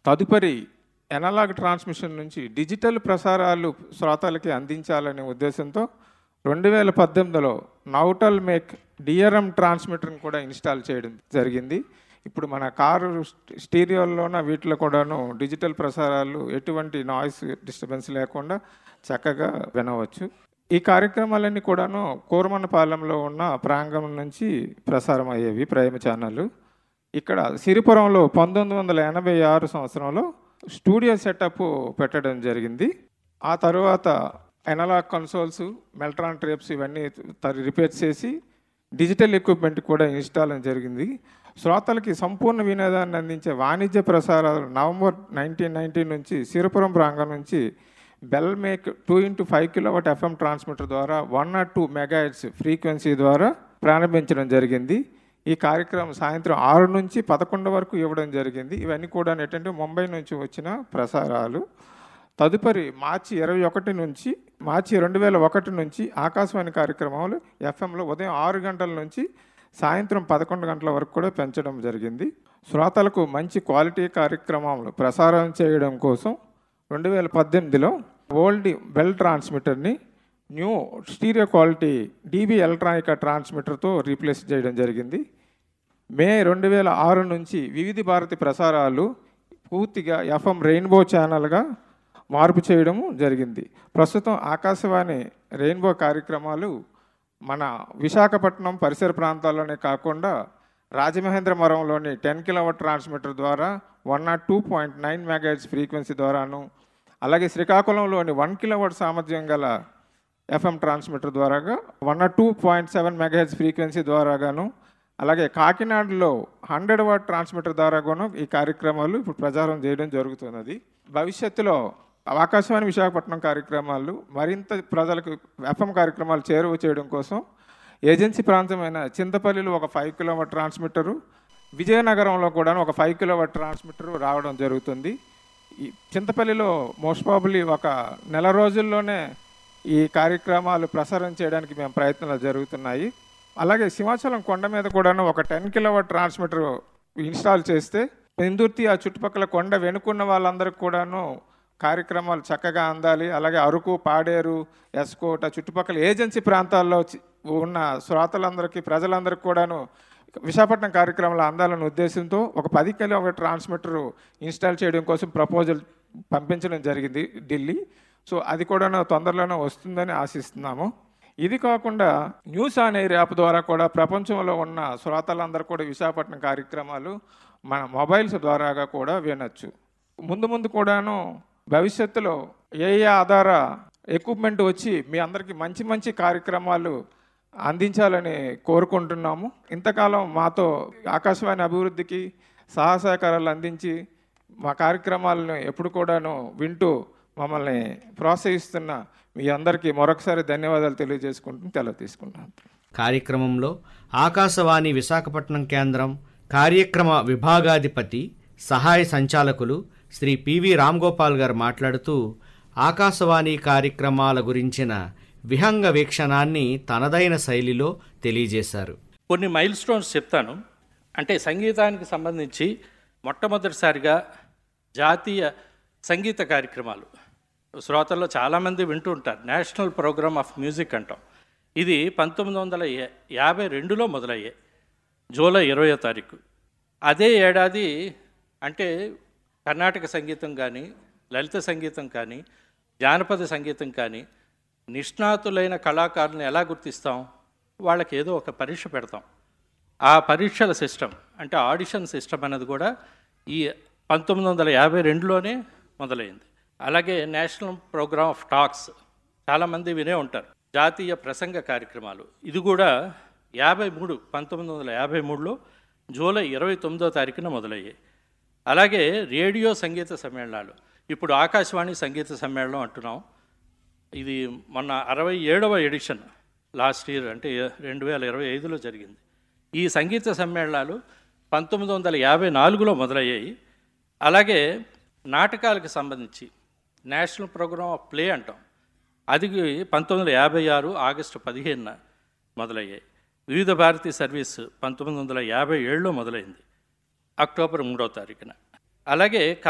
తదుపరి analogue transmission నుంచి digital ప్రసారాలు శ్రోతలకి అందించాలనే ఉద్దేశంతో రెండు వేల పద్దెనిమిదిలో నౌటల్ మేక్ డిఆర్ఎం ట్రాన్స్మిటర్ని కూడా ఇన్స్టాల్ చేయడం జరిగింది ఇప్పుడు మన కారు స్టీరియోల్లోన వీటిలో కూడాను డిజిటల్ ప్రసారాలు ఎటువంటి నాయిస్ డిస్టర్బెన్స్ లేకుండా చక్కగా వినవచ్చు ఈ కార్యక్రమాలన్నీ కూడాను కూరమన్నపాలెంలో ఉన్న ప్రాంగణం నుంచి ప్రసారం అయ్యేవి ప్రేమ ఛానళ్ళు ఇక్కడ సిరిపురంలో పంతొమ్మిది వందల ఎనభై ఆరు సంవత్సరంలో స్టూడియో సెటప్ పెట్టడం జరిగింది ఆ తర్వాత ఎనలాగ్ కన్సోల్స్ మెల్ట్రాన్ ట్రేప్స్ ఇవన్నీ తరి రిపేర్ చేసి డిజిటల్ ఎక్విప్మెంట్ కూడా ఇన్స్టాల్ జరిగింది శ్రోతలకి సంపూర్ణ వినోదాన్ని అందించే వాణిజ్య ప్రసారాలు నవంబర్ నైన్టీన్ నైన్టీన్ నుంచి సిరిపురం ప్రాంగణం నుంచి BEL make two into five kilowatt FM transmitter ద్వారా one nought two megahertz frequency ద్వారా ప్రారంభించడం జరిగింది ఈ కార్యక్రమం సాయంత్రం ఆరు నుంచి పదకొండు వరకు ఇవ్వడం జరిగింది ఇవన్నీ కూడా ఏంటంటే ముంబై నుంచి వచ్చిన ప్రసారాలు తదుపరి మార్చి ఇరవై ఒకటి నుంచి మార్చి రెండు వేల ఒకటి నుంచి ఆకాశవాణి కార్యక్రమాలు ఎఫ్ఎంలో ఉదయం ఆరు గంటల నుంచి సాయంత్రం పదకొండు గంటల వరకు కూడా పెంచడం జరిగింది శ్రోతలకు మంచి క్వాలిటీ కార్యక్రమాలు ప్రసారం చేయడం కోసం రెండు వేల పద్దెనిమిదిలో ఓల్డ్ బెల్ ట్రాన్స్మిటర్ని new stereo quality DB electronic ట్రాన్స్మిటర్తో రీప్లేస్ చేయడం జరిగింది మే రెండు వేల ఆరు నుంచి వివిధ భారతి ప్రసారాలు పూర్తిగా ఎఫ్ఎం రెయిన్బో ఛానల్గా మార్పు చేయడము జరిగింది ప్రస్తుతం ఆకాశవాణి రెయిన్బో కార్యక్రమాలు మన విశాఖపట్నం పరిసర ప్రాంతాల్లోనే కాకుండా రాజమహేంద్రవరంలోని టెన్ కిలోవాట్ ట్రాన్స్మిటర్ ద్వారా one nought two point nine megahertz frequency ద్వారాను అలాగే శ్రీకాకుళంలోని వన్ కిలోవాట్ సామర్థ్యం గల ఎఫ్ఎం ట్రాన్స్మిటర్ ద్వారాగా one nought two point seven megahertz frequency ద్వారాగాను అలాగే కాకినాడలో హండ్రెడ్ వాట్ ట్రాన్స్మిటర్ ద్వారాగాను ఈ కార్యక్రమాలు ఇప్పుడు ప్రచారం చేయడం జరుగుతున్నది భవిష్యత్తులో ఆకాశవాణి విశాఖపట్నం కార్యక్రమాలు మరింత ప్రజలకు ఎఫ్ఎం కార్యక్రమాలు చేరువ చేయడం కోసం ఏజెన్సీ ప్రాంతమైన చింతపల్లిలో ఒక ఫైవ్ కిలోమీటర్ ట్రాన్స్మిటరు విజయనగరంలో కూడా ఒక ఫైవ్ కిలోమీటర్ ట్రాన్స్మిటరు రావడం జరుగుతుంది ఈ చింతపల్లిలో మోస్ట్ ప్రాబుల్లీ ఒక నెల రోజుల్లోనే ఈ కార్యక్రమాలు ప్రసారం చేయడానికి మేము ప్రయత్నాలు జరుగుతున్నాయి అలాగే సింహాచలం కొండ మీద కూడాను ఒక టెన్ కిలోవాట్ ట్రాన్స్మిటర్ ఇన్స్టాల్ చేస్తే పెందుర్తి ఆ చుట్టుపక్కల కొండ వెనుకున్న వాళ్ళందరికీ కూడాను కార్యక్రమాలు చక్కగా అందాలి అలాగే అరకు పాడేరు ఎస్కోట్ ఆ చుట్టుపక్కల ఏజెన్సీ ప్రాంతాల్లో చి- ఉన్న శ్రోతలందరికీ ప్రజలందరికీ కూడాను విశాఖపట్నం కార్యక్రమాలు అందాలనే ఉద్దేశంతో ఒక పది కిలోమీటర్ ట్రాన్స్మిటర్ ఇన్స్టాల్ చేయడం కోసం ప్రపోజల్ పంపించడం జరిగింది ఢిల్లీ సో అది కూడా తొందరలోనే వస్తుందని ఆశిస్తున్నాము ఇది కాకుండా న్యూస్ ఆన్ ఎయిర్ యాప్ ద్వారా కూడా ప్రపంచంలో ఉన్న శ్రోతలందరూ కూడా విశాఖపట్నం కార్యక్రమాలు మన మొబైల్స్ ద్వారాగా కూడా వినొచ్చు ముందు ముందు కూడాను భవిష్యత్తులో ఏ ఏ ఆధార ఎక్విప్మెంట్ వచ్చి మీ అందరికీ మంచి మంచి కార్యక్రమాలు అందించాలని కోరుకుంటున్నాము ఇంతకాలం మాతో ఆకాశవాణి అభివృద్ధికి సహాయ సహకారాలు అందించి మా కార్యక్రమాలను ఎప్పుడు కూడాను వింటూ మమ్మల్ని ప్రోత్సహిస్తున్న మీ అందరికీ మరొకసారి ధన్యవాదాలు తెలియజేసుకుంటూ తెలవ తీసుకుంటున్నాను కార్యక్రమంలో ఆకాశవాణి విశాఖపట్నం కేంద్రం కార్యక్రమ విభాగాధిపతి సహాయ సంచాలకులు శ్రీ పివి రామ్గోపాల్ గారు మాట్లాడుతూ ఆకాశవాణి కార్యక్రమాల గురించిన విహంగ వీక్షణాన్ని తనదైన శైలిలో తెలియజేశారు కొన్ని మైల్ స్టోన్స్ చెప్తాను అంటే సంగీతానికి సంబంధించి మొట్టమొదటిసారిగా జాతీయ సంగీత కార్యక్రమాలు శ్రోతల్లో చాలామంది వింటూ ఉంటారు నేషనల్ ప్రోగ్రామ్ ఆఫ్ మ్యూజిక్ అంటాం ఇది పంతొమ్మిది వందల యా- యాభై రెండులో మొదలయ్యాయి జూలై ఇరవయో తారీఖు అదే ఏడాది అంటే కర్ణాటక సంగీతం కానీ లలిత సంగీతం కానీ జానపద సంగీతం కానీ నిష్ణాతులైన కళాకారులను ఎలా గుర్తిస్తాం వాళ్ళకి ఏదో ఒక పరీక్ష పెడతాం ఆ పరీక్షల సిస్టమ్ అంటే ఆడిషన్ సిస్టమ్ అనేది కూడా ఈ పంతొమ్మిది వందల యాభై రెండులోనే మొదలైంది అలాగే నేషనల్ ప్రోగ్రామ్ ఆఫ్ టాక్స్ చాలామంది వినే ఉంటారు జాతీయ ప్రసంగ కార్యక్రమాలు ఇది కూడా యాభై మూడు పంతొమ్మిది వందల యాభై మూడులో జూలై ఇరవై తొమ్మిదో తారీఖున మొదలయ్యాయి అలాగే రేడియో సంగీత సమ్మేళనాలు ఇప్పుడు ఆకాశవాణి సంగీత సమ్మేళనం అంటున్నాం ఇది మొన్న అరవై ఏడవ ఎడిషన్ లాస్ట్ ఇయర్ అంటే రెండు వేల ఇరవై ఐదులో జరిగింది ఈ సంగీత సమ్మేళనాలు పంతొమ్మిది వందల యాభై నాలుగులో మొదలయ్యాయి అలాగే నాటకాలకు సంబంధించి నేషనల్ ప్రోగ్రామ్ ఆఫ్ ప్లే అంటాం అది పంతొమ్మిది వందల యాభై ఆరు ఆగస్టు పదిహేనున మొదలయ్యాయి వివిధ భారతి సర్వీస్ పంతొమ్మిది వందల యాభై ఏడులో మొదలైంది అక్టోబర్ మూడో తారీఖున అలాగే